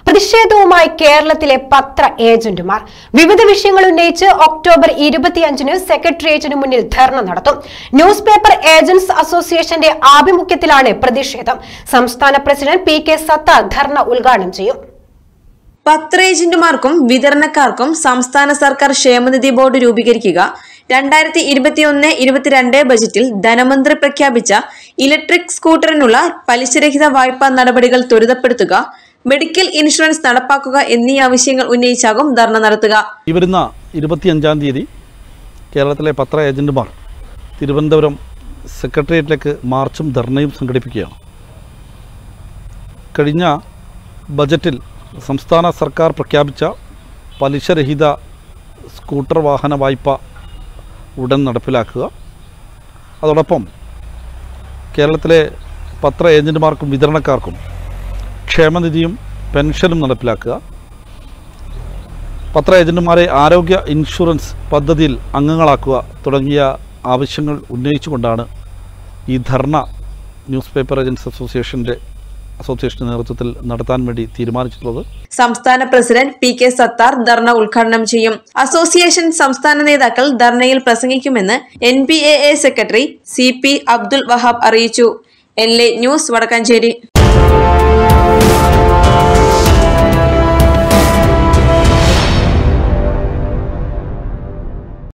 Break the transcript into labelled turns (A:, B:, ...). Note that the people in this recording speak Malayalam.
A: പ്രതിഷേധവുമായി കേരളത്തിലെ പത്ര ഏജന്റുമാർ വിവിധ വിഷയങ്ങൾ ഉന്നയിച്ച് ഒക്ടോബർ ഇരുപത്തിയഞ്ചിന് സെക്രട്ടേറിയറ്റിന് മുന്നിൽ ധർണ നടത്തും ന്യൂസ് പേപ്പർ ഏജന്റ്സ് അസോസിയേഷന്റെ ആഭിമുഖ്യത്തിലാണ് പ്രതിഷേധം സംസ്ഥാന president P K Sathar dharna ഉദ്ഘാടനം ചെയ്യും
B: പത്ര ഏജന്റുമാർക്കും വിതരണക്കാർക്കും സംസ്ഥാന സർക്കാർ ക്ഷേമനിധി ബോർഡ് രൂപീകരിക്കുക രണ്ടായിരത്തി ഇരുപത്തിയൊന്ന് ഇരുപത്തിരണ്ട് ബജറ്റിൽ ധനമന്ത്രി പ്രഖ്യാപിച്ച ഇലക്ട്രിക് സ്കൂട്ടറിനുള്ള പലിശരഹിത വായ്പാ നടപടികൾ ത്വരിതപ്പെടുത്തുക മെഡിക്കൽ ഇൻഷുറൻസ് നടപ്പാക്കുക എന്നീ ആവശ്യങ്ങൾ ഉന്നയിച്ചാകും ധർണ നടത്തുക
C: ഈ വരുന്ന ഇരുപത്തിയഞ്ചാം തീയതി കേരളത്തിലെ പത്ര ഏജൻറ്റുമാർ തിരുവനന്തപുരം സെക്രട്ടേറിയറ്റിലേക്ക് മാർച്ചും ധർണയും സംഘടിപ്പിക്കുകയാണ് കഴിഞ്ഞ ബജറ്റിൽ സംസ്ഥാന സർക്കാർ പ്രഖ്യാപിച്ച പലിശരഹിത സ്കൂട്ടർ വാഹന വായ്പ ഉടൻ നടപ്പിലാക്കുക അതോടൊപ്പം കേരളത്തിലെ പത്ര ഏജൻറ്റുമാർക്കും വിതരണക്കാർക്കും ക്ഷേമനിധിയും പെൻഷനും നടപ്പിലാക്കുക പത്ര ഏജന്റുമാരെ ആരോഗ്യ ഇൻഷുറൻസ് പദ്ധതിയിൽ അംഗങ്ങളാക്കുക തുടങ്ങിയ ആവശ്യങ്ങൾ ഉന്നയിച്ചുകൊണ്ടാണ് ഈ ധർണ ന്യൂസ് പേപ്പർ ഏജൻസ് അസോസിയേഷൻ്റെ അസോസിയേഷൻ്റെ നേതൃത്വത്തിൽ നടത്താൻ വേണ്ടി തീരുമാനിച്ചിട്ടുള്ളത്
B: സംസ്ഥാന president P K Sathar dharna ഉദ്ഘാടനം ചെയ്യും അസോസിയേഷൻ സംസ്ഥാന നേതാക്കൾ ധർണയിൽ പ്രസംഗിക്കുമെന്ന് N P A A secretary C P Abdul Wahab അറിയിച്ചു എൻ ന്യൂസ് വടക്കാഞ്ചേരി